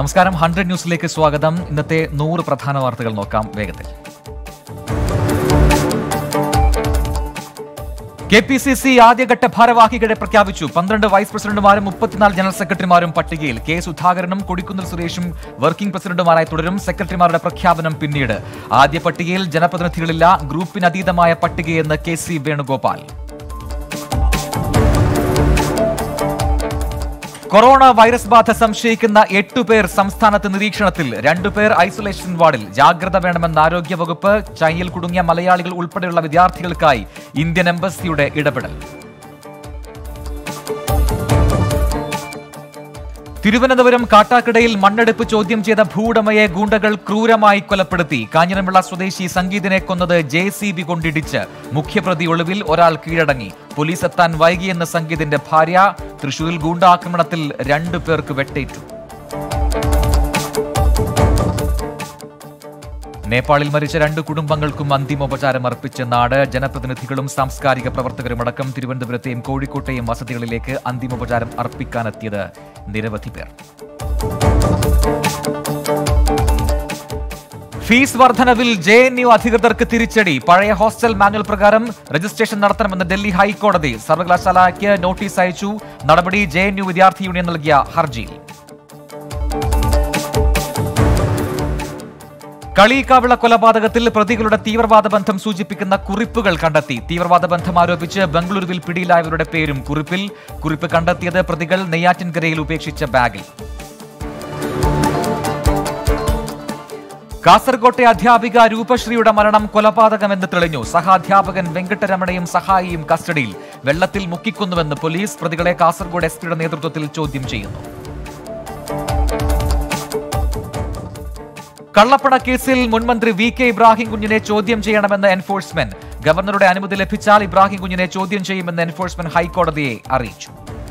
നമസ്കാരം ഹൺഡ്രഡ് ന്യൂസിലേക്ക് സ്വാഗതം ഇന്നത്തെ നൂറ് പ്രധാന വാർത്തകൾ നോക്കാം വേഗത്തിൽ കെ പി സി സി ആദ്യഘട്ട ഭാരവാഹികളെ പ്രഖ്യാപിച്ചു പന്ത്രണ്ട് വൈസ് പ്രസിഡന്റുമാരും മുപ്പത്തിനാല് ജനറൽ സെക്രട്ടറിമാരും പട്ടികയിൽ കെ സുധാകരനും കൊടിക്കുന്നിൽ സുരേഷും വർക്കിംഗ് പ്രസിഡന്റുമാരായി തുടരും സെക്രട്ടറിമാരുടെ പ്രഖ്യാപനം പിന്നീട് ആദ്യ പട്ടികയിൽ ജനപ്രതിനിധികളില്ല ഗ്രൂപ്പിനതീതമായ പട്ടികയെന്ന് K C Venugopal corona virus ബാധ സംശയിക്കുന്ന എട്ടുപേർ സംസ്ഥാനത്ത് നിരീക്ഷണത്തിൽ രണ്ടുപേർ ഐസൊലേഷൻ വാർഡിൽ ജാഗ്രത വേണമെന്ന് ആരോഗ്യവകുപ്പ് ചൈനയിൽ കുടുങ്ങിയ മലയാളികൾ ഉൾപ്പെടെയുള്ള വിദ്യാർത്ഥികൾക്കായി ഇന്ത്യൻ എംബസിയുടെ ഇടപെടൽ തിരുവനന്തപുരം കാട്ടാക്കടയിൽ മണ്ണെടുപ്പ് ചോദ്യം ചെയ്ത ഭൂവുടമയെ ഗൂണ്ടകൾ ക്രൂരമായി കൊലപ്പെടുത്തി കാഞ്ഞിരംവിള സ്വദേശി സംഗീതിനെ കൊന്നത് ജെ സി ബി കൊണ്ടിടിച്ച് മുഖ്യപ്രതി ഒളിവിൽ ഒരാൾ കീഴടങ്ങി പോലീസ് എത്താൻ വൈകിയെന്ന സംഗീതിന്റെ ഭാര്യ തൃശൂരിൽ ഗൂണ്ടാക്രമണത്തിൽ രണ്ടു പേർക്ക് വെട്ടേറ്റു നേപ്പാളിൽ മരിച്ച രണ്ട് കുടുംബങ്ങൾക്കും അന്തിമോപചാരം അർപ്പിച്ച നാട് ജനപ്രതിനിധികളും സാംസ്കാരിക പ്രവർത്തകരുമടക്കം തിരുവനന്തപുരത്തെയും കോഴിക്കോട്ടെയും വസതികളിലേക്ക് അന്തിമോപചാരം അർപ്പിക്കാനെത്തിയത് നിരവധി പേർ ഫീസ് വർധനവിൽ ജെ എൻ യു അധികൃതർക്ക് തിരിച്ചടി പഴയ ഹോസ്റ്റൽ മാനുവൽ പ്രകാരം രജിസ്ട്രേഷൻ നടത്തണമെന്ന് ഡൽഹി ഹൈക്കോടതി സർവകലാശാലയ്ക്ക് നോട്ടീസ് അയച്ചു നടപടി ജെ എൻ യു വിദ്യാർത്ഥി യൂണിയൻ നൽകിയ ഹർജിയിൽ കളീക്കാവിള കൊലപാതകത്തിൽ പ്രതികളുടെ തീവ്രവാദ ബന്ധം സൂചിപ്പിക്കുന്ന കുറിപ്പുകൾ കണ്ടെത്തി തീവ്രവാദ ബന്ധം ആരോപിച്ച് ബംഗളൂരുവിൽ പിടിയിലായവരുടെ പേരും കുറിപ്പിൽ കുറിപ്പ് കണ്ടെത്തിയത് പ്രതികൾ നെയ്യാറ്റിൻകരയിൽ ഉപേക്ഷിച്ച ബാഗിൽ കാസർകോട്ടെ അധ്യാപിക രൂപശ്രീയുടെ മരണം കൊലപാതകമെന്ന് തെളിഞ്ഞു സഹാധ്യാപകൻ വെങ്കട്ടരമണയും സഹായിയും കസ്റ്റഡിയിൽ വെള്ളത്തിൽ മുക്കിക്കൊന്നുവെന്ന് പോലീസ് പ്രതികളെ കാസർഗോഡ് എസ് പിയുടെ നേതൃത്വത്തിൽ ചോദ്യം ചെയ്യുന്നു കള്ളപ്പണ കേസിൽ മുൻമന്ത്രി വി കെ ഇബ്രാഹിം കുഞ്ഞിനെ ചോദ്യം ചെയ്യണമെന്ന് എൻഫോഴ്സ്മെന്റ് ഗവർണറുടെ അനുമതി ലഭിച്ചാൽ ഇബ്രാഹിം കുഞ്ഞിനെ ചോദ്യം ചെയ്യുമെന്ന് എൻഫോഴ്സ്മെന്റ് ഹൈക്കോടതിയെ അറിയിച്ചു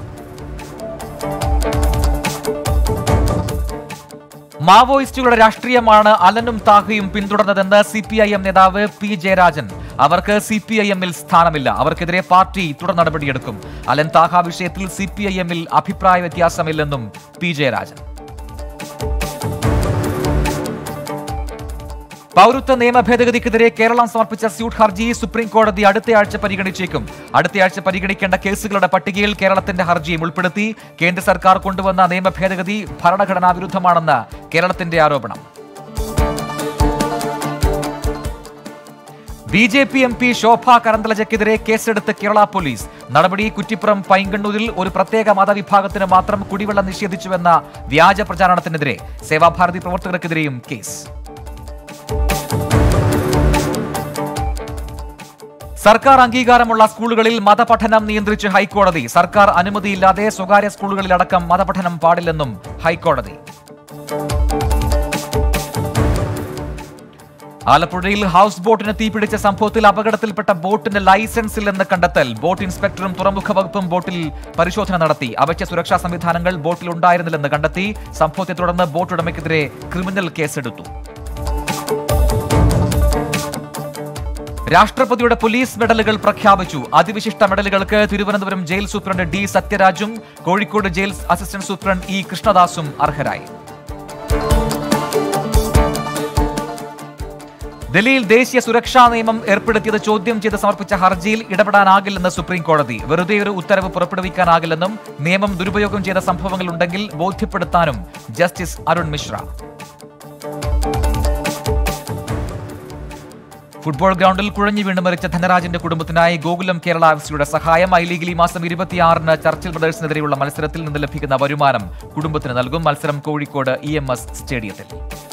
മാവോയിസ്റ്റുകളുടെ രാഷ്ട്രീയമാണ് അലനും താഹയും പിന്തുടർന്നതെന്ന് സി പി ഐ എം നേതാവ് പി ജയരാജൻ അവർക്ക് സി പി ഐ എമ്മിൽ സ്ഥാനമില്ല അവർക്കെതിരെ പാർട്ടി തുടർ നടപടിയെടുക്കും അലൻ താഹ വിഷയത്തിൽ സി പി ഐ എമ്മിൽ അഭിപ്രായ വ്യത്യാസമില്ലെന്നും പി ജയരാജൻ പൗരത്വ നിയമ ഭേദഗതിക്കെതിരെ കേരളം സമർപ്പിച്ച സ്യൂട്ട് ഹർജി സുപ്രീം കോടതി അടുത്തയാഴ്ച പരിഗണിച്ചേക്കും അടുത്തയാഴ്ച പരിഗണിക്കേണ്ട കേസുകളുടെ പട്ടികയിൽ കേരളത്തിന്റെ ഹർജിയും ഉൾപ്പെടുത്തി കേന്ദ്ര സർക്കാർ കൊണ്ടുവന്ന നിയമ ഭേദഗതി ഭരണഘടനാ വിരുദ്ധമാണെന്ന് കേരളത്തിന്റെ ആരോപണം B J P M P Shobha കരന്തലജയ്ക്കെതിരെ കേസെടുത്ത് കേരള പോലീസ് നടപടി കുറ്റിപ്പുറം പൈങ്കണ്ണൂരിൽ ഒരു പ്രത്യേക മതവിഭാഗത്തിന് മാത്രം കുടിവെള്ളം നിഷേധിച്ചുവെന്ന വ്യാജ പ്രചാരണത്തിനെതിരെ സേവാഭാരതി പ്രവർത്തകർക്കെതിരെയും കേസ് സർക്കാർ അംഗീകാരമുള്ള സ്കൂളുകളിൽ മതപഠനം നിയന്ത്രിച്ച് ഹൈക്കോടതി സർക്കാർ അനുമതിയില്ലാതെ സ്വകാര്യ സ്കൂളുകളിലടക്കം മതപഠനം പാടില്ലെന്നും ഹൈക്കോടതി ആലപ്പുഴയിൽ ഹൗസ് ബോട്ടിന് തീപിടിച്ച സംഭവത്തിൽ അപകടത്തിൽപ്പെട്ട ബോട്ടിന് ലൈസൻസ് ഇല്ലെന്ന് കണ്ടെത്തൽ ബോട്ട് ഇൻസ്പെക്ടറും തുറമുഖ വകുപ്പും ബോട്ടിൽ പരിശോധന നടത്തി അവശ്യ സുരക്ഷാ സംവിധാനങ്ങൾ ബോട്ടിൽ ഉണ്ടായിരുന്നില്ലെന്ന് കണ്ടെത്തി സംഭവത്തെ തുടർന്ന് ബോട്ട് ഉടമയ്ക്കെതിരെ ക്രിമിനൽ കേസെടുത്തു രാഷ്ട്രപതിയുടെ പോലീസ് മെഡലുകൾ പ്രഖ്യാപിച്ചു അതിവിശിഷ്ട മെഡലുകൾക്ക് തിരുവനന്തപുരം ജയിൽ സൂപ്രണ്ട് ഡി സത്യരാജും Kozhikode jail assistant superintendent E കൃഷ്ണദാസും അർഹരായി ഡൽഹിയിൽ ദേശീയ സുരക്ഷാ നിയമം ഏർപ്പെടുത്തിയത് ചോദ്യം ചെയ്ത് സമർപ്പിച്ച ഹർജിയിൽ ഇടപെടാനാകില്ലെന്ന് സുപ്രീം കോടതി വെറുതെ ഒരു ഉത്തരവ് പുറപ്പെടുവിക്കാനാകില്ലെന്നും നിയമം ദുരുപയോഗം ചെയ്ത സംഭവങ്ങൾ ഉണ്ടെങ്കിൽ ബോധ്യപ്പെടുത്താനും ജസ്റ്റിസ് അരുൺ മിശ്ര ഫുട്ബോൾ ഗ്രൗണ്ടിൽ കുഴഞ്ഞു വീണ് മരിച്ച ധനരാജിന്റെ കുടുംബത്തിനായി ഗോകുലം കേരള എഫ് സിയുടെ സഹായം ഐ ലീഗിൽ ഈ മാസം ഇരുപത്തിയാറിന് ചർച്ചിൽ ബ്രദേഴ്സിനെതിരെയുള്ള മത്സരത്തിൽ നിന്ന് ലഭിക്കുന്ന വരുമാനം കുടുംബത്തിന് നൽകും മത്സരം കോഴിക്കോട് ഇ എം എസ് സ്റ്റേഡിയത്തിൽ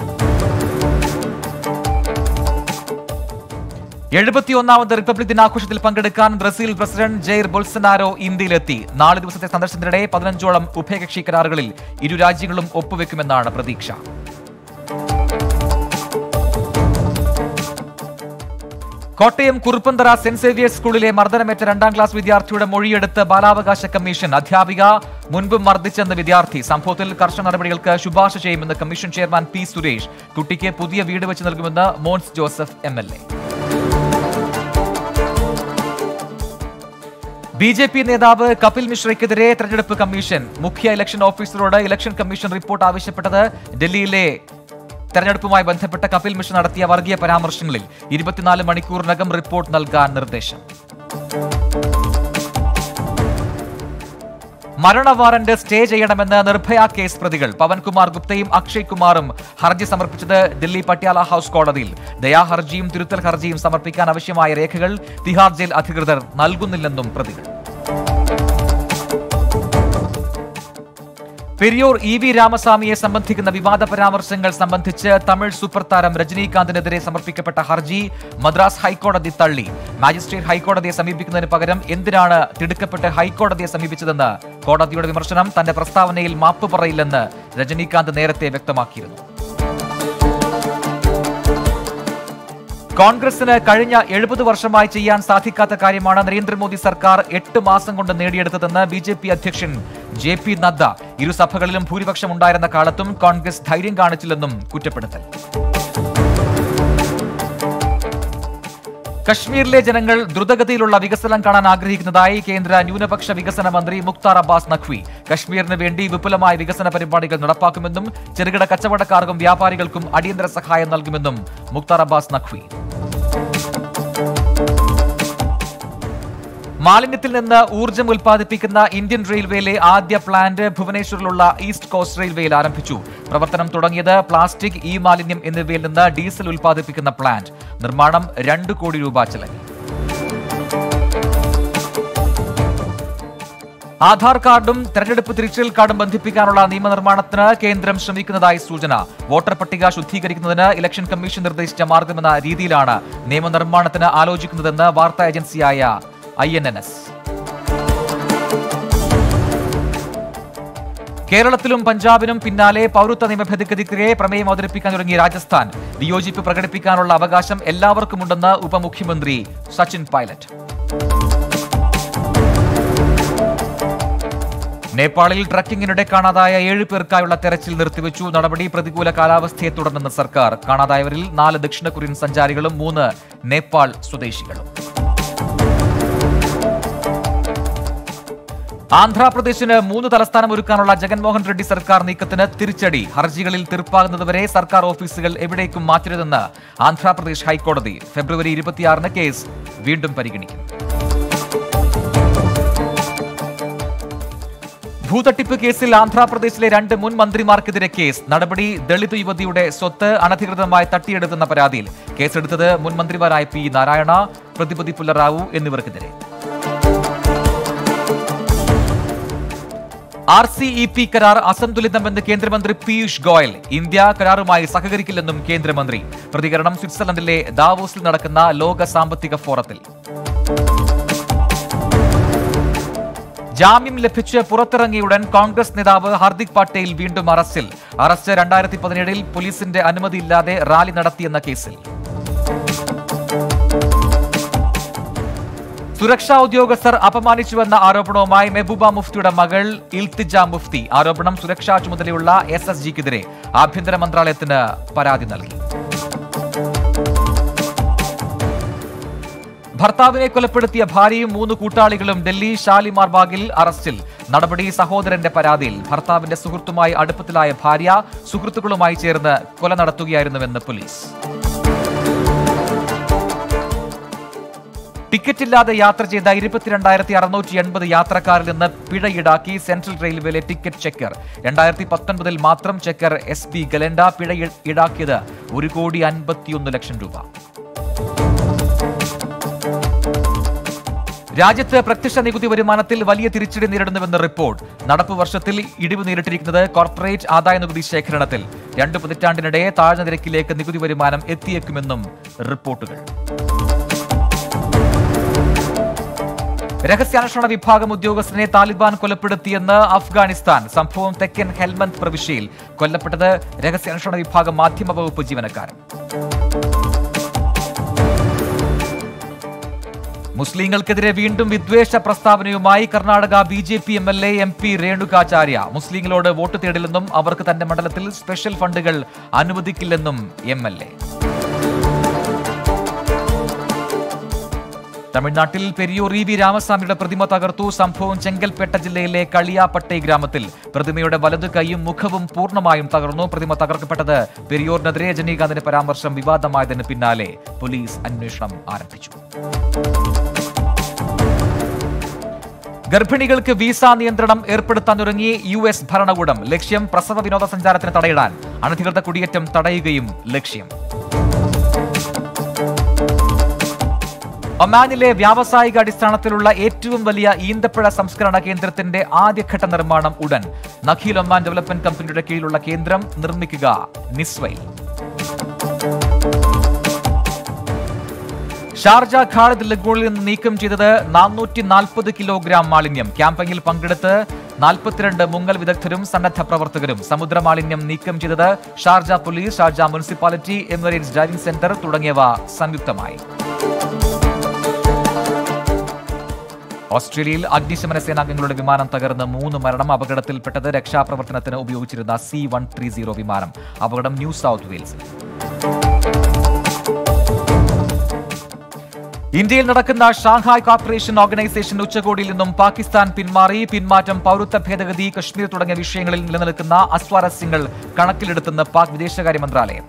എഴുപത്തിയൊന്നാമത് റിപ്പബ്ലിക് ദിനാഘോഷത്തിൽ പങ്കെടുക്കാൻ ബ്രസീൽ പ്രസിഡന്റ് ജെയർ ബൊൾസനാരോ ഇന്ത്യയിലെത്തി നാല് ദിവസത്തെ സന്ദർശനത്തിനിടെ പതിനഞ്ചോളം ഉഭയകക്ഷി കരാറുകളിൽ ഇരു രാജ്യങ്ങളും ഒപ്പുവെക്കുമെന്നാണ് പ്രതീക്ഷ കോട്ടയം കുറുപ്പന്തറ സെന്റ് സേവിയേഴ്സ് സ്കൂളിലെ മർദ്ദനമേറ്റ രണ്ടാം ക്ലാസ് വിദ്യാർത്ഥിയുടെ മൊഴിയെടുത്ത് ബാലാവകാശ കമ്മീഷൻ അധ്യാപിക മുൻപും മർദ്ദിച്ചെന്ന വിദ്യാർത്ഥി സംഭവത്തിൽ കർശന നടപടികൾക്ക് ശുപാർശ ചെയ്യുമെന്ന് കമ്മീഷൻ ചെയർമാൻ പി സുരേഷ് കുട്ടിക്ക് പുതിയ വീട് വെച്ച് നൽകുമെന്ന് Mons Joseph M L A B J P നേതാവ് കപിൽ മിശ്രയ്ക്കെതിരെ തെരഞ്ഞെടുപ്പ് കമ്മീഷൻ മുഖ്യ ഇലക്ഷൻ ഓഫീസറോട് ഇലക്ഷൻ കമ്മീഷൻ റിപ്പോർട്ട് ആവശ്യപ്പെട്ടത് ഡൽഹിയിലെ തെരഞ്ഞെടുപ്പുമായി ബന്ധപ്പെട്ട കപിൽ മിശ്ര നടത്തിയ വർഗീയ പരാമർശങ്ങളിൽ ഇരുപത്തിനാല് മണിക്കൂറിനകം റിപ്പോർട്ട് നൽകാൻ നിർദ്ദേശം മരണ വാറന്റ് സ്റ്റേ ചെയ്യണമെന്ന് നിർഭയ കേസ് പ്രതികൾ പവൻകുമാർ ഗുപ്തയും അക്ഷയ് കുമാറും ഹർജി സമർപ്പിച്ചത് ദില്ലി പട്യാല ഹൌസ് കോടതിയിൽ ദയാഹർജിയും തിരുത്തൽ ഹർജിയും സമർപ്പിക്കാൻ ആവശ്യമായ രേഖകൾ തിഹാർ ജയിൽ അധികൃതർ നൽകുന്നില്ലെന്നും പ്രതികൾ പെരിയോർ ഇ വി രാമസ്വാമിയെ സംബന്ധിക്കുന്ന വിവാദ പരാമർശങ്ങൾ സംബന്ധിച്ച് തമിഴ് സൂപ്പർ താരം രജനീകാന്തിനെതിരെ സമർപ്പിക്കപ്പെട്ട ഹർജി മദ്രാസ് ഹൈക്കോടതി തള്ളി മാജിസ്ട്രേറ്റ് ഹൈക്കോടതിയെ സമീപിക്കുന്നതിന് പകരം എന്തിനാണ് തിടുക്കപ്പെട്ട് ഹൈക്കോടതിയെ സമീപിച്ചതെന്ന് കോടതിയുടെ വിമർശനം തന്റെ പ്രസ്താവനയിൽ മാപ്പ് പറയില്ലെന്ന് രജനീകാന്ത് നേരത്തെ വ്യക്തമാക്കിയിരുന്നു കോൺഗ്രസിന് കഴിഞ്ഞ എഴുപത് വർഷമായി ചെയ്യാൻ സാധിക്കാത്ത കാര്യമാണ് നരേന്ദ്രമോദി സർക്കാർ എട്ട് മാസം കൊണ്ട് നേടിയെടുത്തതെന്ന് ബി ജെ പി അധ്യക്ഷൻ ജെ പി നദ്ദ ഇരു സഭകളിലും ഭൂരിപക്ഷം ഉണ്ടായിരുന്ന കാലത്തും കോൺഗ്രസ് ധൈര്യം കാണിച്ചില്ലെന്നും കുറ്റപ്പെടുത്തൽ കശ്മീരിലെ ജനങ്ങൾ ദ്രുതഗതിയിലുള്ള വികസനം കാണാൻ ആഗ്രഹിക്കുന്നതായി കേന്ദ്ര ന്യൂനപക്ഷ വികസന മന്ത്രി മുക്താർ അബ്ബാസ് നഖ്വി കശ്മീരിന് വേണ്ടി വിപുലമായ വികസന പരിപാടികൾ നടപ്പാക്കുമെന്നും ചെറുകിട കച്ചവടക്കാർക്കും വ്യാപാരികൾക്കും അടിയന്തര സഹായം നൽകുമെന്നും മുക്താർ അബ്ബാസ് നഖ്വി മാലിന്യത്തിൽ നിന്ന് ഊർജ്ജം ഉൽപ്പാദിപ്പിക്കുന്ന ഇന്ത്യൻ റെയിൽവേയിലെ ആദ്യ പ്ലാന്റ് ഭുവനേശ്വറിലുള്ള ഈസ്റ്റ് കോസ്റ്റ് റെയിൽവേയിൽ ആരംഭിച്ചു പ്രവർത്തനം തുടങ്ങിയത് പ്ലാസ്റ്റിക് ഇ മാലിന്യം എന്നിവയിൽ നിന്ന് ഡീസൽ ഉൽപ്പാദിപ്പിക്കുന്ന പ്ലാന്റ് നിർമ്മാണം രണ്ട് കോടി രൂപ ചെലവിൽ ആധാർ കാർഡും തെരഞ്ഞെടുപ്പ് തിരിച്ചറിയൽ കാർഡും ബന്ധിപ്പിക്കാനുള്ള നിയമനിർമ്മാണത്തിന് കേന്ദ്രം ശ്രമിക്കുന്നതായി സൂചന വോട്ടർ പട്ടിക ശുദ്ധീകരിക്കുന്നതിന് ഇലക്ഷൻ കമ്മീഷൻ നിർദ്ദേശിച്ച മാർഗമെന്ന രീതിയിലാണ് നിയമനിർമ്മാണത്തിന് ആലോചിക്കുന്നതെന്ന് വാർത്താ ഏജൻസിയായ ഐ എൻ എൻ എസ് കേരളത്തിലും പഞ്ചാബിനും പിന്നാലെ പൗരത്വ നിയമ ഭേദഗതിക്കെതിരെ പ്രമേയം അവതരിപ്പിക്കാൻ തുടങ്ങിയ രാജസ്ഥാൻ വിയോജിപ്പ് പ്രകടിപ്പിക്കാനുള്ള അവകാശം എല്ലാവർക്കുമുണ്ടെന്ന് ഉപമുഖ്യമന്ത്രി സച്ചിൻ പൈലറ്റ് നേപ്പാളിൽ ട്രക്കിങ്ങിനിടെ കാണാതായ ഏഴ് പേർക്കായുള്ള തെരച്ചിൽ നിർത്തിവെച്ചു നടപടി പ്രതികൂല കാലാവസ്ഥയെ തുടർന്നെന്ന് സർക്കാർ കാണാതായവരിൽ നാല് ദക്ഷിണ കൊറിയൻ സഞ്ചാരികളും മൂന്ന് നേപ്പാൾ സ്വദേശികളും ആന്ധ്രാപ്രദേശിന് മൂന്ന് തലസ്ഥാനം ഒരുക്കാനുള്ള ജഗൻമോഹൻ റെഡ്ഡി സർക്കാർ നീക്കത്തിന് തിരിച്ചടി ഹർജികളിൽ തീർപ്പാകുന്നതുവരെ സർക്കാർ ഓഫീസുകൾ എവിടേക്കും മാറ്റരുതെന്ന് ആന്ധ്രാപ്രദേശ് ഹൈക്കോടതി ഫെബ്രുവരി ഇരുപത്തിയാറിന് കേസ് വീണ്ടും പരിഗണിക്കും ഭൂതട്ടിപ്പ് കേസിൽ ആന്ധ്രാപ്രദേശിലെ രണ്ട് മുൻ മന്ത്രിമാർക്കെതിരെ കേസ് നടപടി ദളിത് യുവതിയുടെ സ്വത്ത് അനധികൃതമായി തട്ടിയെടുത്തെന്ന പരാതിയിൽ കേസെടുത്തത് മുൻ മന്ത്രിമാരായ പി നാരായണ പ്രതിപതി പുല്ലറാവു എന്നിവർക്കെതിരെ ആർ സി ഇ പി കരാർ അസന്തുലിതമെന്ന് കേന്ദ്രമന്ത്രി പീയൂഷ് ഗോയൽ ഇന്ത്യ കരാറുമായി സഹകരിക്കില്ലെന്നും കേന്ദ്രമന്ത്രി പ്രതികരണം സ്വിറ്റ്സർലൻഡിലെ ദാവോസിൽ നടക്കുന്ന ലോക സാമ്പത്തിക ഫോറത്തിൽ ജാമ്യം ലഭിച്ച് പുറത്തിറങ്ങിയുടൻ കോൺഗ്രസ് നേതാവ് ഹാർദിക് പട്ടേൽ വീണ്ടും അറസ്റ്റിൽ അറസ്റ്റ് രണ്ടായിരത്തി പതിനേഴിൽ പോലീസിന്റെ അനുമതിയില്ലാതെ റാലി നടത്തിയെന്ന കേസിൽ സുരക്ഷാ ഉദ്യോഗസ്ഥർ അപമാനിച്ചുവെന്ന ആരോപണവുമായി മെഹബൂബ മുഫ്തിയുടെ മകൾ ഇൽത്തിജ മുഫ്തി ആരോപണം സുരക്ഷാ ചുമതലയുള്ള എസ് എസ് ജിക്കെതിരെ ആഭ്യന്തര മന്ത്രാലയത്തിന് പരാതി നൽകി ഭർത്താവിനെ കൊലപ്പെടുത്തിയ ഭാര്യയും മൂന്ന് കൂട്ടാളികളും ഡൽഹി ഷാലിമാർ ബാഗിൽ അറസ്റ്റിൽ നടപടി സഹോദരന്റെ പരാതിയിൽ ഭർത്താവിന്റെ സുഹൃത്തുമായി അടുപ്പത്തിലായ ഭാര്യ സുഹൃത്തുക്കളുമായി ചേർന്ന് കൊല നടത്തുകയായിരുന്നുവെന്ന് പോലീസ് ടിക്കറ്റ് ഇല്ലാതെ യാത്ര ചെയ്ത ഇരുപത്തിരണ്ടായിരത്തി അറുന്നൂറ്റി എൺപത് യാത്രക്കാരിൽ നിന്ന് പിഴ ഈടാക്കി സെൻട്രൽ റെയിൽവേയിലെ ടിക്കറ്റ് ചെക്കർ രണ്ടായിരത്തി പത്തൊൻപതിൽ മാത്രം ചെക്കർ എസ് പി ഗലൻഡ പിഴ ഈ- ഈടാക്കിയത് ഒരു കോടി അൻപത്തിയൊന്ന് ലക്ഷം രൂപ രാജ്യത്ത് പ്രത്യക്ഷ നികുതി വരുമാനത്തിൽ വലിയ തിരിച്ചടി നേരിടുന്നുവെന്ന് റിപ്പോർട്ട് നടപ്പ് വർഷത്തിൽ ഇടിവ് നേരിട്ടിരിക്കുന്നത് കോർപ്പറേറ്റ് ആദായ നികുതി ശേഖരണത്തിൽ രണ്ടു പതിറ്റാണ്ടിനിടെ താഴ്ന്ന നിരക്കിലേക്ക് നികുതി വരുമാനം എത്തിയേക്കുമെന്നും റിപ്പോർട്ടുകൾ രഹസ്യാന്വേഷണ വിഭാഗം ഉദ്യോഗസ്ഥനെ താലിബാൻ കൊലപ്പെടുത്തിയെന്ന് അഫ്ഗാനിസ്ഥാൻ സംഭവം തെക്കൻ ഹെൽമന്ദ് പ്രവിശ്യയിൽ കൊല്ലപ്പെട്ടത് രഹസ്യാന്വേഷണ വിഭാഗം മാധ്യമ വകുപ്പ് ജീവനക്കാരൻ മുസ്ലിങ്ങൾക്കെതിരെ വീണ്ടും വിദ്വേഷ പ്രസ്താവനയുമായി Karnataka B J P M L A M P Renukacharya മുസ്ലിങ്ങളോട് വോട്ട് തേടില്ലെന്നും അവർക്ക് തന്റെ മണ്ഡലത്തിൽ സ്പെഷ്യൽ ഫണ്ടുകൾ അനുവദിക്കില്ലെന്നും എം എൽ എ തമിഴ്നാട്ടിൽ പെരിയൂർ ഇ വി രാമസ്വാമിയുടെ പ്രതിമ തകർത്തു സംഭവം ചെങ്കൽപ്പേട്ട ജില്ലയിലെ കളിയാപ്പട്ടൈ ഗ്രാമത്തിൽ പ്രതിമയുടെ വലതു കൈയും മുഖവും പൂർണ്ണമായും തകർന്നു പ്രതിമ തകർക്കപ്പെട്ടത് പെരിയൂരിനെതിരെ രജനീകാന്തിന്റെ പരാമർശം വിവാദമായതിന് പിന്നാലെ പോലീസ് അന്വേഷണം ആരംഭിച്ചു ഗർഭിണികൾക്ക് വിസ നിയന്ത്രണം ഏർപ്പെടുത്താൻ തുടങ്ങി യു എസ് ഭരണകൂടം ലക്ഷ്യം പ്രസവ വിനോദസഞ്ചാരത്തിന് തടയിടാൻ അനധികൃത കുടിയേറ്റം തടയുകയും ലക്ഷ്യം ഒമാനിലെ വ്യാവസായിക അടിസ്ഥാനത്തിലുള്ള ഏറ്റവും വലിയ ഈന്തപ്പഴ സംസ്കരണ കേന്ദ്രത്തിന്റെ ആദ്യഘട്ട നിർമ്മാണം ഉടൻ നഖീൽ ഒമാൻ ഡെവലപ്മെന്റ് കമ്പനിയുടെ കീഴിലുള്ള കേന്ദ്രം നിർമ്മിക്കുക നിസ്വൈൽ ഷാർജ ഖാളിദ് ലഗൂണിൽ നിന്ന് നീക്കം ചെയ്തത് നാനൂറ്റി നാൽപ്പത് കിലോഗ്രാം മാലിന്യം ക്യാമ്പയിനിൽ പങ്കെടുത്ത് നാൽപ്പത്തിരണ്ട് മുങ്ങൽ വിദഗ്ധരും സന്നദ്ധ പ്രവർത്തകരും സമുദ്ര മാലിന്യം നീക്കം ചെയ്തത് Sharjah police Sharjah municipality Emirates diving centre തുടങ്ങിയവ സംയുക്തമായി ഓസ്ട്രേലിയയിൽ അഗ്നിശമന സേനാംഗങ്ങളുടെ വിമാനം തകർന്ന് മൂന്ന് മരണം അപകടത്തിൽപ്പെട്ടത് രക്ഷാപ്രവർത്തനത്തിന് ഉപയോഗിച്ചിരുന്ന സി വൺ ത്രീ സീറോ വിമാനം അപകടം ന്യൂ സൗത്ത് വെയിൽസിൽ ഇന്ത്യയിൽ നടക്കുന്ന ഷാങ്ഹായ് കോർപ്പറേഷൻ ഓർഗനൈസേഷൻ ഉച്ചകോടിയിൽ നിന്നും പാകിസ്ഥാൻ പിന്മാറി പിന്മാറ്റം പൗരത്വ ഭേദഗതി കശ്മീർ തുടങ്ങിയ വിഷയങ്ങളിൽ നിലനിൽക്കുന്ന അസ്വാരസ്യങ്ങൾ കണക്കിലെടുത്തെന്ന് പാക് വിദേശകാര്യ മന്ത്രാലയം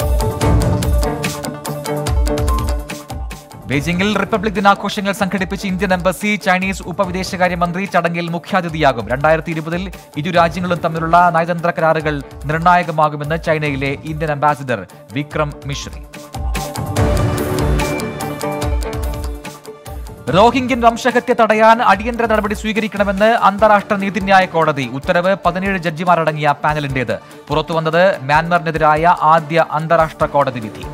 ബീജിംഗിൽ റിപ്പബ്ലിക് ദിനാഘോഷങ്ങൾ സംഘടിപ്പിച്ച് ഇന്ത്യൻ എംബസി ചൈനീസ് ഉപവിദേശകാര്യമന്ത്രി ചടങ്ങിൽ മുഖ്യാതിഥിയാകും രണ്ടായിരത്തി ഇരുപതിൽ ഇരു രാജ്യങ്ങളും തമ്മിലുള്ള നയതന്ത്ര കരാറുകൾ നിർണായകമാകുമെന്ന് ചൈനയിലെ Indian ambassador Vikram Misri Rohingya വംശഹത്യ തടയാൻ അടിയന്തര നടപടി സ്വീകരിക്കണമെന്ന് അന്താരാഷ്ട്ര നീതിന്യായ കോടതി ഉത്തരവ് പതിനേഴ് ജഡ്ജിമാരടങ്ങിയ പാനലിന്റേത് പുറത്തുവന്നത് മ്യാൻമറിനെതിരായ ആദ്യ അന്താരാഷ്ട്ര കോടതി വിധി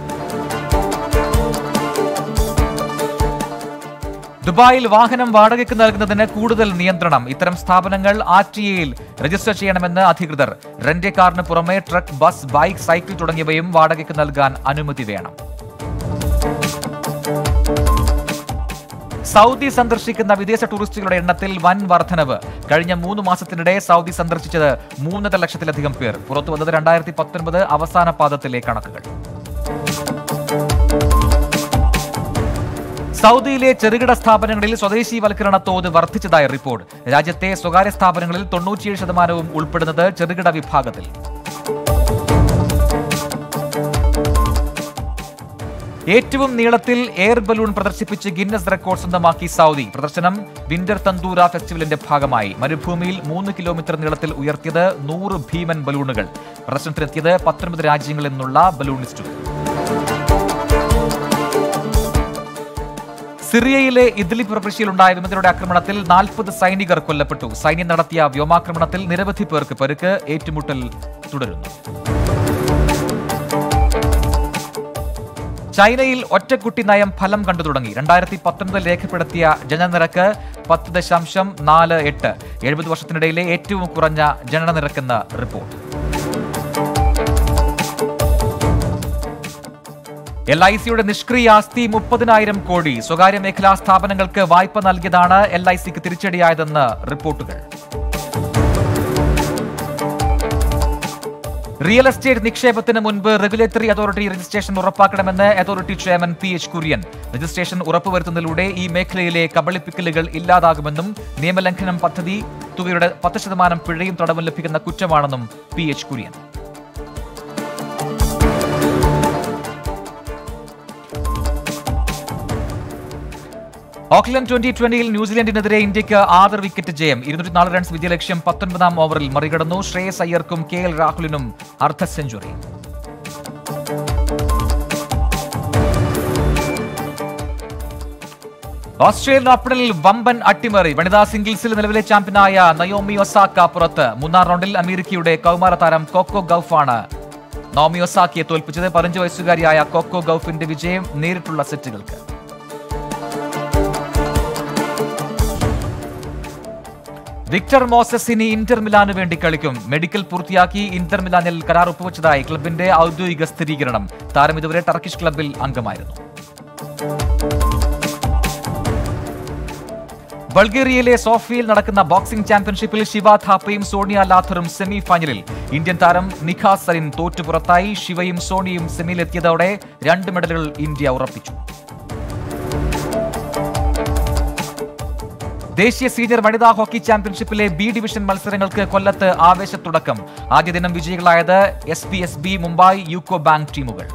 ദുബായിൽ വാഹനം വാടകയ്ക്ക് നൽകുന്നതിന് കൂടുതൽ നിയന്ത്രണം ഇത്തരം സ്ഥാപനങ്ങൾ ആർ ടി എയിൽ രജിസ്റ്റർ ചെയ്യണമെന്ന് അധികൃതർ റെന്റ് കാറിന് പുറമെ ട്രക്ക് ബസ് ബൈക്ക് സൈക്കിൾ തുടങ്ങിയവയും വാടകയ്ക്ക് നൽകാൻ അനുമതി വേണം സൗദി സന്ദർശിക്കുന്ന വിദേശ ടൂറിസ്റ്റുകളുടെ എണ്ണത്തിൽ വൻ വർധനവ് കഴിഞ്ഞ മൂന്ന് മാസത്തിനിടെ സൗദി സന്ദർശിച്ചത് മൂന്നര ലക്ഷത്തിലധികം പേർ പുറത്തുവന്നത് രണ്ടായിരത്തി പത്തൊൻപത് അവസാന പാദത്തിലെ കണക്കുകൾ സൗദിയിലെ ചെറുകിട സ്ഥാപനങ്ങളിൽ സ്വദേശീവൽക്കരണ തോത് വർദ്ധിച്ചതായി റിപ്പോർട്ട് രാജ്യത്തെ സ്വകാര്യ സ്ഥാപനങ്ങളിൽ തൊണ്ണൂറ്റിയേഴ് ശതമാനവും ഉൾപ്പെടുന്നത് ചെറുകിട വിഭാഗത്തിൽ ഏറ്റവും നീളത്തിൽ എയർ ബലൂൺ പ്രദർശിപ്പിച്ച് ഗിന്നസ് റെക്കോർഡ് സ്വന്തമാക്കി സൗദി പ്രദർശനം വിന്റർ തന്തൂര ഫെസ്റ്റിവലിന്റെ ഭാഗമായി മരുഭൂമിയിൽ മൂന്ന് കിലോമീറ്റർ നീളത്തിൽ ഉയർത്തിയത് നൂറ് ഭീമൻ ബലൂണുകൾ പ്രദർശനത്തിനെത്തിയത് പത്തൊൻപത് രാജ്യങ്ങളിൽ നിന്നുള്ള ബലൂണിസ്റ്റുകൾ സിറിയയിലെ ഇദ്ലിബ് പ്രവിശ്യയിലുണ്ടായ വിമതരുടെ ആക്രമണത്തിൽ നാൽപ്പത് സൈനികർ കൊല്ലപ്പെട്ടു സൈന്യം നടത്തിയ വ്യോമാക്രമണത്തിൽ നിരവധി പേർക്ക് പരുക്ക് ഏറ്റുമുട്ടൽ തുടരുന്നു ചൈനയിൽ ഒറ്റക്കുട്ടി നയം ഫലം കണ്ടു തുടങ്ങി രണ്ടായിരത്തി പത്തൊൻപതിൽ രേഖപ്പെടുത്തിയ ജനനനിരക്ക് പത്ത് ദശാംശം നാല് എട്ട് എഴുപത് വർഷത്തിനിടയിലെ ഏറ്റവും കുറഞ്ഞ ജനനനിരക്കെന്ന് റിപ്പോർട്ട് എൽ ഐ സിയുടെ നിഷ്ക്രിയ ആസ്തി മുപ്പതിനായിരം കോടി സ്വകാര്യ മേഖലാ സ്ഥാപനങ്ങൾക്ക് വായ്പ നൽകിയതാണ് എൽ ഐ സിക്ക് തിരിച്ചടിയായതെന്ന് റിപ്പോർട്ടുകൾ റിയൽ എസ്റ്റേറ്റ് നിക്ഷേപത്തിന് മുൻപ് റെഗുലേറ്ററി അതോറിറ്റി രജിസ്ട്രേഷൻ ഉറപ്പാക്കണമെന്ന് authority chairman P H Kurian registration ഉറപ്പുവരുത്തുന്നതിലൂടെ ഈ മേഖലയിലെ കബളിപ്പിക്കലുകൾ ഇല്ലാതാകുമെന്നും നിയമലംഘനം പദ്ധതി തുകയുടെ പത്ത് ശതമാനം പിഴയും തടവും ലഭിക്കുന്ന കുറ്റമാണെന്നും P H Kurian Auckland twenty ട്വന്റിയിൽ ന്യൂസിലൻഡിനെതിരെ ഇന്ത്യക്ക് ആറ് വിക്കറ്റ് ജയം ഇരുന്നൂറ്റി നാല് റൺസ് വിജയലക്ഷ്യം പത്തൊൻപതാം ഓവറിൽ മറികടന്നു ശ്രേയസ് അയ്യർക്കും കെ എൽ രാഹുലിനും അർദ്ധ സെഞ്ചുറി ഓസ്ട്രേലിയൻ ഓപ്പണിൽ വമ്പൻ അട്ടിമറി വനിതാ സിംഗിൾസിൽ നിലവിലെ ചാമ്പ്യനായ നയോമി ഒസാക്ക പുറത്ത് മൂന്നാം റൗണ്ടിൽ അമേരിക്കയുടെ കൗമാര താരം കോക്കോ ഗൌഫാണ് നോമി ഒസാക്കിയെ തോൽപ്പിച്ചത് പതിനഞ്ച് വയസ്സുകാരിയായ കോക്കോ ഗൌഫിന്റെ വിജയം നേരിട്ടുള്ള സെറ്റുകൾക്ക് വിക്ടർ മോസസ് ഇനി ഇന്റർ മിലാന് വേണ്ടി കളിക്കും മെഡിക്കൽ പൂർത്തിയാക്കി ഇന്റർ മിലാനിൽ കരാർ ഒപ്പുവെച്ചതായി ക്ലബിന്റെ ഔദ്യോഗിക സ്ഥിരീകരണം താരം ഇതുവരെ ടർക്കിഷ് ക്ലബിൽ അംഗമായിരുന്നു ബൾഗേറിയയിലെ സോഫിയയിൽ നടക്കുന്ന ബോക്സിംഗ് ചാമ്പ്യൻഷിപ്പിൽ ശിവ ഥാപ്പയും സോണിയ ലാഥറും സെമി ഫൈനലിൽ ഇന്ത്യൻ താരം നിഖാ സരിൻ തോറ്റു പുറത്തായി ശിവയും സോണിയും സെമിയിലെത്തിയതോടെ രണ്ട് മെഡലുകൾ ഇന്ത്യ ഉറപ്പിച്ചു ദേശീയ സീനിയർ വനിതാ ഹോക്കി ചാമ്പ്യൻഷിപ്പിലെ ബി ഡിവിഷൻ മത്സരങ്ങൾക്ക് കൊല്ലത്ത് ആവേശത്തുടക്കം ആദ്യ ദിനം വിജയികളായത് S P S B Mumbai UCO bank ടീമുകൾ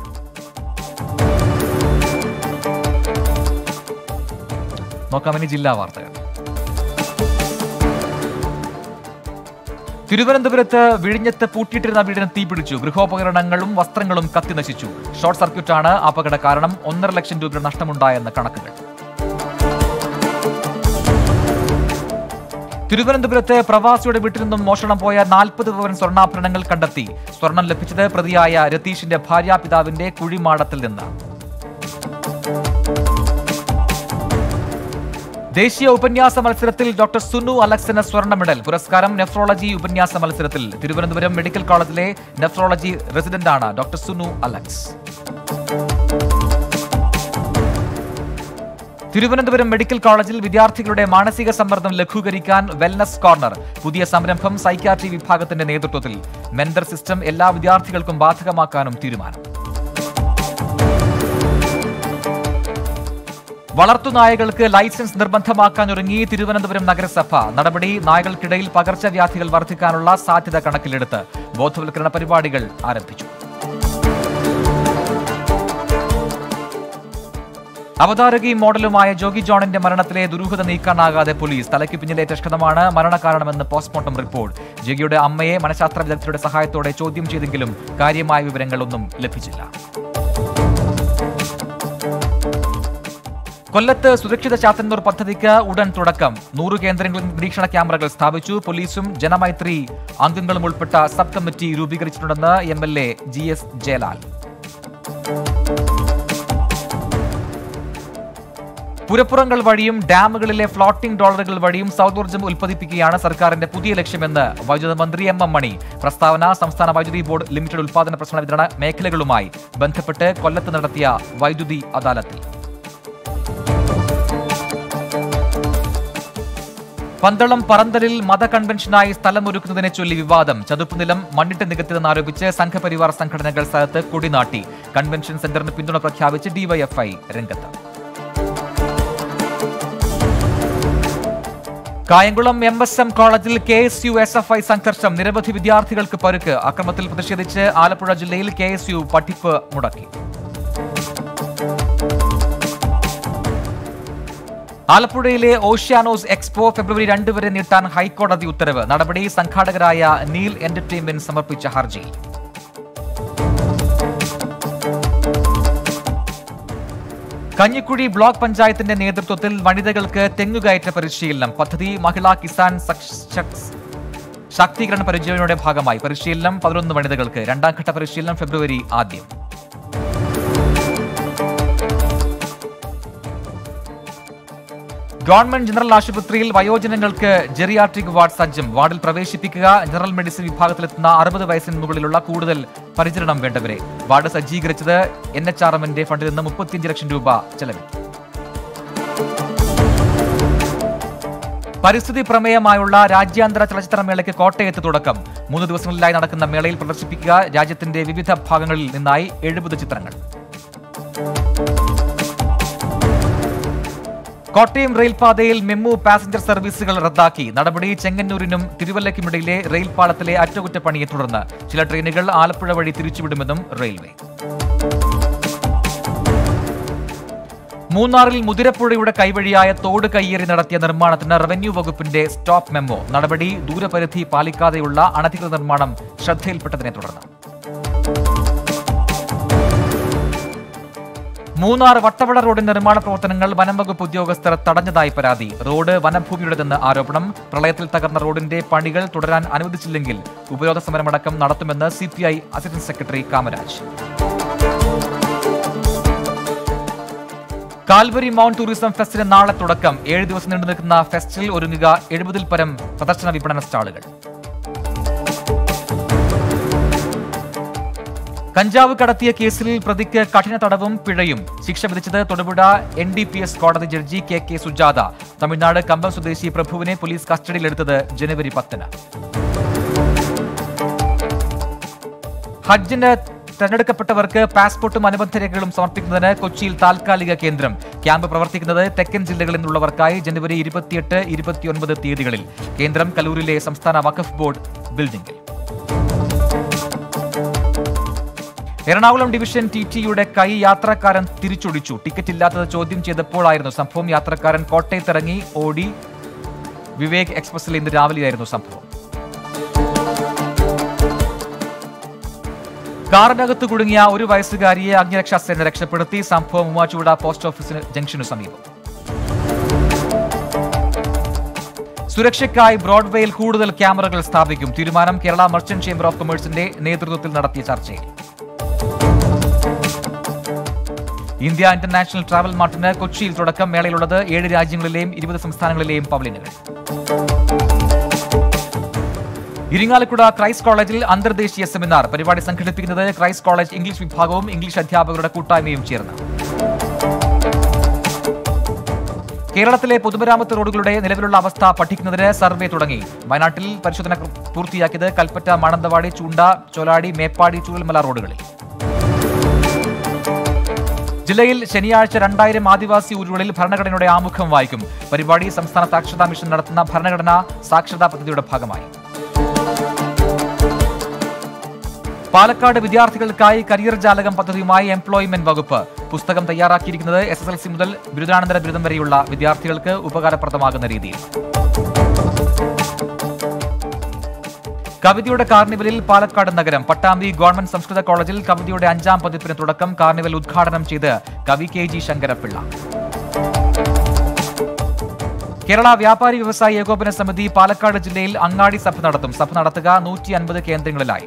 നോക്കാം ഇനി ജില്ലാ വാർത്തകൾ തിരുവനന്തപുരത്ത് വിഴിഞ്ഞത്ത് പൂട്ടിയിട്ടിരുന്ന വീടിന് തീപിടിച്ചു ഗൃഹോപകരണങ്ങളും വസ്ത്രങ്ങളും കത്തിനശിച്ചു ഷോർട്ട് സർക്യൂട്ടാണ് അപകട കാരണം ഒന്നര ലക്ഷം രൂപയുടെ നഷ്ടമുണ്ടായെന്ന് കണക്കുകൾ തിരുവനന്തപുരത്ത് പ്രവാസിയുടെ വീട്ടിൽ നിന്നും മോഷണം പോയ നാൽപ്പത് പവൻ സ്വർണ്ണാഭരണങ്ങൾ കണ്ടെത്തി സ്വർണം ലഭിച്ചത് പ്രതിയായ രതീഷിന്റെ ഭാര്യാപിതാവിന്റെ കുഴിമാടത്തിൽ നിന്ന് ദേശീയ ഉപന്യാസ മത്സരത്തിൽ ഡോക്ടർ സുനു അലക്സിന് സ്വർണ്ണ മെഡൽ പുരസ്കാരം നെഫ്രോളജി ഉപന്യാസ മത്സരത്തിൽ തിരുവനന്തപുരം മെഡിക്കൽ കോളേജിലെ നെഫ്രോളജി റെസിഡന്റാണ് ഡോക്ടർ സുനു അലക്സ് തിരുവനന്തപുരം മെഡിക്കൽ കോളേജിൽ വിദ്യാർത്ഥികളുടെ മാനസിക സമ്മർദ്ദം ലഘൂകരിക്കാൻ വെൽനസ് കോർണർ പുതിയ സംരംഭം സൈക്യാട്രി വിഭാഗത്തിന്റെ നേതൃത്വത്തിൽ മെന്റർ സിസ്റ്റം എല്ലാ വിദ്യാർത്ഥികൾക്കും ബാധകമാക്കാനും തീരുമാനം വളർത്തുനായകൾക്ക് ലൈസൻസ് നിർബന്ധമാക്കാനൊരുങ്ങി തിരുവനന്തപുരം നഗരസഭ നടപടി നായകൾക്കിടയിൽ പകർച്ചവ്യാധികൾ വർദ്ധിക്കാനുള്ള സാധ്യത കണക്കിലെടുത്ത് ബോധവൽക്കരണ പരിപാടികൾ ആരംഭിച്ചു അവതാരകയും മോഡലുമായ ജോഗി ജോണിന്റെ മരണത്തിലെ ദുരൂഹത നീക്കാനാകാതെ പോലീസ് തലയ്ക്ക് പിന്നിലേറ്റ ക്ഷതമാണ് മരണകാരണമെന്ന് പോസ്റ്റ്മോർട്ടം റിപ്പോർട്ട് ജോഗിയുടെ അമ്മയെ മനഃശാസ്ത്ര വിദഗ്ധരുടെ സഹായത്തോടെ ചോദ്യം ചെയ്തെങ്കിലും കാര്യമായ വിവരങ്ങളൊന്നും ലഭിച്ചില്ല കൊല്ലത്ത് സുരക്ഷിത ചാത്തന്നൂർ പദ്ധതിക്ക് ഉടൻ തുടക്കം നൂറ് കേന്ദ്രങ്ങളിൽ നിരീക്ഷണ ക്യാമറകൾ സ്ഥാപിച്ചു പോലീസും ജനമൈത്രി അംഗങ്ങളും ഉൾപ്പെട്ട സബ് കമ്മിറ്റി രൂപീകരിച്ചിട്ടുണ്ടെന്ന് M L A G S Jayalal പുരപ്പുറങ്ങൾ വഴിയും ഡാമുകളിലെ ഫ്ലോട്ടിംഗ് ഡോളറുകൾ വഴിയും സൗരോർജ്ജം ഉൽപ്പാദിപ്പിക്കുകയാണ് സർക്കാരിന്റെ പുതിയ ലക്ഷ്യമെന്ന് വൈദ്യുത മന്ത്രി എം എം മണി പ്രസ്താവന സംസ്ഥാന വൈദ്യുതി ബോർഡ് ലിമിറ്റഡ് ഉൽപ്പാദന പ്രശ്ന വിതരണ മേഖലകളുമായി ബന്ധപ്പെട്ട് കൊല്ലത്ത് നടത്തിയ വൈദ്യുതി അദാലത്തിൽ പന്തളം പറന്തലിൽ മതകൺവെൻഷനായി സ്ഥലമൊരുക്കുന്നതിനെ ചൊല്ലി വിവാദം ചതുപ്പ് നിലം മണ്ണിട്ട് നികത്തിയതെന്നാരോപിച്ച് സംഘപരിവാർ സംഘടനകൾ സ്ഥലത്ത് കൊടിനാട്ടി കൺവെൻഷൻ സെന്ററിന് പിന്തുണ പ്രഖ്യാപിച്ച് ഡിവൈഎഫ്ഐ രംഗത്ത് കായംകുളം എം എസ് എം കോളേജിൽ K S U S F I സംഘർഷം നിരവധി വിദ്യാർത്ഥികൾക്ക് പരുക്ക് അക്രമത്തിൽ പ്രതിഷേധിച്ച് ആലപ്പുഴ ജില്ലയിൽ കെ എസ് യു പഠിപ്പ് മുടക്കി ആലപ്പുഴയിലെ ഓഷ്യാനോസ് എക്സ്പോ ഫെബ്രുവരി രണ്ട് വരെ നീട്ടാൻ ഹൈക്കോടതി ഉത്തരവ് നടപടി സംഘാടകരായ നീൽ എന്റർടൈൻമെന്റ് സമർപ്പിച്ച ഹർജി കഞ്ഞിക്കുഴി ബ്ലോക്ക് പഞ്ചായത്തിന്റെ നേതൃത്വത്തിൽ വനിതകൾക്ക് തെങ്ങുകയറ്റ പരിശീലനം പദ്ധതി മഹിളാ കിസാൻ സക്ഷ- ശക്സ്- ശാക്തീകരണ പരിചയയുടെ ഭാഗമായി പരിശീലനം പതിനൊന്ന് വനിതകൾക്ക് രണ്ടാം ഘട്ട പരിശീലനം ഫെബ്രുവരി ആദ്യം ഗവൺമെന്റ് ജനറൽ ആശുപത്രിയിൽ വയോജനങ്ങൾക്ക് ജെറിയാട്രിക് വാർഡ് സജ്ജം വാർഡിൽ പ്രവേശിപ്പിക്കുക ജനറൽ മെഡിസിൻ വിഭാഗത്തിലെത്തുന്ന അറുപത് വയസ്സിന് മുകളിലുള്ള കൂടുതൽ പരിചരണം വേണ്ടവരെ വാർഡ് സജ്ജീകരിച്ചത് എൻ എച്ച് ആർ എമ്മിന്റെ ഫണ്ടിൽ നിന്ന് മുപ്പത്തിയഞ്ച് ലക്ഷം രൂപ ചെലവിൽ പരിസ്ഥിതി പ്രമേയമായുള്ള രാജ്യാന്തര ചലച്ചിത്രമേളയ്ക്ക് കോട്ടയത്ത് തുടക്കം മൂന്ന് ദിവസങ്ങളിലായി നടക്കുന്ന മേളയിൽ പ്രദർശിപ്പിക്കുക രാജ്യത്തിന്റെ വിവിധ ഭാഗങ്ങളിൽ നിന്നായി എഴുപത് ചിത്രങ്ങൾ കോട്ടയം റെയിൽപാതയിൽ മെമ്മു പാസഞ്ചർ സർവീസുകൾ റദ്ദാക്കി നടപടി ചെങ്ങന്നൂരിനും തിരുവല്ലയ്ക്കുമിടയിലെ റെയിൽപാളത്തിലെ അറ്റകുറ്റപ്പണിയെ തുടർന്ന് ചില ട്രെയിനുകൾ ആലപ്പുഴ വഴി തിരിച്ചുവിടുമെന്നും റെയിൽവേ മൂന്നാറിൽ മുതിരപ്പുഴയുടെ കൈവഴിയായ തോട് കയ്യേറി നടത്തിയ നിർമ്മാണത്തിന് റവന്യൂ വകുപ്പിന്റെ സ്റ്റോപ്പ് മെമ്മോ നടപടി ദൂരപരിധി പാലിക്കാതെയുള്ള അനധികൃത നിർമ്മാണം ശ്രദ്ധയിൽപ്പെട്ടതിനെ തുടർന്ന് മൂന്നാർ വട്ടവട റോഡ് നിർമ്മാണ പ്രവർത്തനങ്ങൾ വനം വകുപ്പ് ഉദ്യോഗസ്ഥർ തടഞ്ഞതായി പരാതി റോഡ് വനഭൂമിയുടേതെന്ന് ആരോപണം പ്രളയത്തിൽ തകർന്ന റോഡിന്റെ പണികൾ തുടരാൻ അനുവദിച്ചില്ലെങ്കിൽ ഉപരോധ സമരമടക്കം നടത്തുമെന്ന് C P I assistant secretary Kamaraj Calvary mount tourism ഫെസ്റ്റിന് നാളെ തുടക്കം ഏഴ് ദിവസം നീണ്ടു നിൽക്കുന്ന ഫെസ്റ്റിൽ ഒരുങ്ങുക എഴുപതിൽ പരം പ്രദർശന വിപണന സ്റ്റാളുകൾ കഞ്ചാവ് കടത്തിയ കേസിൽ പ്രതിക്ക് കഠിന തടവും പിഴയും ശിക്ഷ വിധിച്ചത് Thodupuzha N D P S കോടതി ജഡ്ജി കെ കെ സുജാത തമിഴ്നാട് കമ്പം സ്വദേശി പ്രഭുവിനെ പോലീസ് കസ്റ്റഡിയിലെടുത്തത് ജനുവരി പത്തിന് ഹജ്ജിന് തെരഞ്ഞെടുക്കപ്പെട്ടവർക്ക് പാസ്പോർട്ടും അനുബന്ധ രേഖകളും സമർപ്പിക്കുന്നതിന് കൊച്ചിയിൽ താൽക്കാലിക കേന്ദ്രം ക്യാമ്പ് പ്രവർത്തിക്കുന്നത് തെക്കൻ ജില്ലകളിൽ നിന്നുള്ളവർക്കായി ജനുവരി ഇരുപത്തിയെട്ട് ഇരുപത്തിയൊൻപത് തീയതികളിൽ കേന്ദ്രം കലൂരിലെ സംസ്ഥാന വഖഫ് ബോർഡ് ബിൽഡിംഗിൽ എറണാകുളം ഡിവിഷൻ ടി ടിയുടെ കൈ യാത്രക്കാരൻ തിരിച്ചൊടിച്ചു ടിക്കറ്റ് ഇല്ലാത്തത് ചോദ്യം ചെയ്തപ്പോഴായിരുന്നു സംഭവം യാത്രക്കാരൻ കോട്ടയത്തിറങ്ങി ഓടി വിവേക് എക്സ്പ്രസിൽ ഇന്ന് രാവിലെയായിരുന്നു സംഭവം കാറിനകത്ത് കുടുങ്ങിയ ഒരു വയസ്സുകാരിയെ അഗ്നിരക്ഷാസേന രക്ഷപ്പെടുത്തി സംഭവം ഉമാച്ചുവിട പോസ്റ്റ് ഓഫീസിന് ജംഗ്ഷനു സമീപം സുരക്ഷയ്ക്കായി ബ്രോഡ്വേയിൽ കൂടുതൽ ക്യാമറകൾ സ്ഥാപിക്കും തീരുമാനം കേരള മർച്ചന്റ് ചേംബർ ഓഫ് കൊമേഴ്സിന്റെ നേതൃത്വത്തിൽ നടത്തിയ ചർച്ചയിൽ ഇന്ത്യ ഇന്റർനാഷണൽ ട്രാവൽ മാർട്ടിന് കൊച്ചിയിൽ തുടക്കം മേളയിലുള്ളത് ഏഴ് രാജ്യങ്ങളിലെയും ഇരുപത് സംസ്ഥാനങ്ങളിലെയും പവലിയനുകൾ ഇരിങ്ങാലക്കുട ക്രൈസ്റ്റ് കോളേജിൽ അന്തർദേശീയ സെമിനാർ പരിപാടി സംഘടിപ്പിക്കുന്നത് ക്രൈസ്റ്റ് കോളേജ് ഇംഗ്ലീഷ് വിഭാഗവും ഇംഗ്ലീഷ് അധ്യാപകരുടെ കൂട്ടായ്മയും ചേർന്ന് കേരളത്തിലെ പൊതുമരാമത്ത് റോഡുകളുടെ നിലവിലുള്ള അവസ്ഥ പഠിക്കുന്നതിന് സർവേ തുടങ്ങി വയനാട്ടിൽ പരിശോധന പൂർത്തിയാക്കിയത് കൽപ്പറ്റ മാനന്തവാടി ചൂണ്ട ചോലാടി മേപ്പാടി ചൂരൽമല റോഡുകളിൽ ജില്ലയിൽ ശനിയാഴ്ച രണ്ടായിരം ആദിവാസി ഊരുകളിൽ ഭരണഘടനയുടെ ആമുഖം വായിക്കും പരിപാടി സംസ്ഥാന സാക്ഷരതാ മിഷൻ നടത്തുന്ന ഭരണഘടനാ സാക്ഷരതാ പദ്ധതിയുടെ ഭാഗമായി പാലക്കാട് വിദ്യാർത്ഥികൾക്കായി കരിയർ ജാലകം പദ്ധതിയുമായി എംപ്ലോയ്മെന്റ് വകുപ്പ് പുസ്തകം തയ്യാറാക്കിയിരിക്കുന്നത് എസ് എസ് എൽ സി മുതൽ ബിരുദാനന്തര ബിരുദം വരെയുള്ള വിദ്യാർത്ഥികൾക്ക് ഉപകാരപ്രദമാകുന്ന രീതിയിൽ കവിതയുടെ കാർണിവലിൽ പാലക്കാട് നഗരം പട്ടാമ്പി ഗവൺമെന്റ് സംസ്കൃത കോളേജിൽ കവിതയുടെ അഞ്ചാം പതിപ്പിന് തുടക്കം കാർണിവൽ ഉദ്ഘാടനം ചെയ്ത് കവി കെ ജി ശങ്കരപ്പിള്ള കേരള വ്യാപാരി വ്യവസായി ഏകോപന സമിതി പാലക്കാട് ജില്ലയിൽ അങ്ങാടി സഭ നടത്തും സഭ നടത്തുക നൂറ്റി അൻപത് കേന്ദ്രങ്ങളിലായി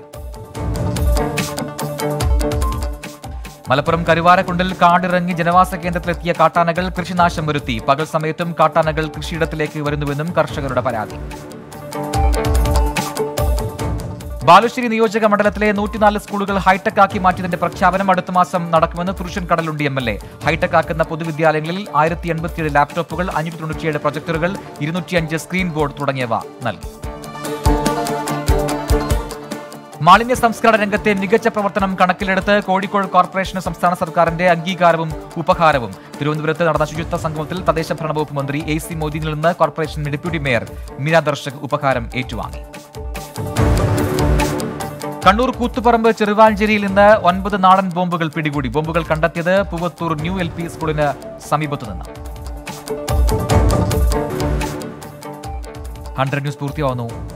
മലപ്പുറം കരുവാരക്കുണ്ടിൽ കാടിറങ്ങി ജനവാസ കേന്ദ്രത്തിലെത്തിയ കാട്ടാനകൾ കൃഷിനാശം വരുത്തി പകൽ സമയത്തും കാട്ടാനകൾ കൃഷിയിടത്തിലേക്ക് വരുന്നുവെന്നും കർഷകരുടെ പരാതി ബാലുശ്ശേരി നിയോജക മണ്ഡലത്തിലെ നൂറ്റിനാല് സ്കൂളുകൾ ഹൈടെക് ആക്കി മാറ്റിയതിന്റെ പ്രഖ്യാപനം അടുത്ത മാസം നടക്കുമെന്ന് Purushan Kadalundi M L A hi tech ആക്കുന്ന പൊതുവിദ്യാലയങ്ങളിൽ ആയിരത്തി എൺപത്തിയേഴ് ലാപ്ടോപ്പുകൾ അഞ്ഞൂറ്റി തൊണ്ണൂറ്റിയേഴ് പ്രൊജക്ടറുകൾ ഇരുന്നൂറ്റിയഞ്ച് സ്ക്രീൻ ബോർഡ് തുടങ്ങിയവ നൽകി മാലിന്യ സംസ്കരണ രംഗത്തെ മികച്ച പ്രവർത്തനം കണക്കിലെടുത്ത് കോഴിക്കോട് കോർപ്പറേഷന് സംസ്ഥാന സർക്കാരിന്റെ അംഗീകാരവും ഉപഹാരവും തിരുവനന്തപുരത്ത് നടന്ന ശുചിത്വ സംഗമത്തിൽ തദ്ദേശ ഭരണ വകുപ്പ് മന്ത്രി എ സി മോദിയിൽ നിന്ന് corporation deputy mayor Meena Darshak ഉപഹാരം ഏറ്റുവാങ്ങി കണ്ണൂർ കൂത്തുപറമ്പ് ചെറുവാഞ്ചേരിയിൽ നിന്ന് ഒൻപത് നാടൻ ബോംബുകൾ പിടികൂടി ബോംബുകൾ കണ്ടെത്തിയത് പൂവത്തൂർ ന്യൂ എൽ പി സ്കൂളിന് സമീപത്തു നിന്ന് ഹൺഡ്രഡ് ന്യൂസ് പൂർത്തിയാവുന്നു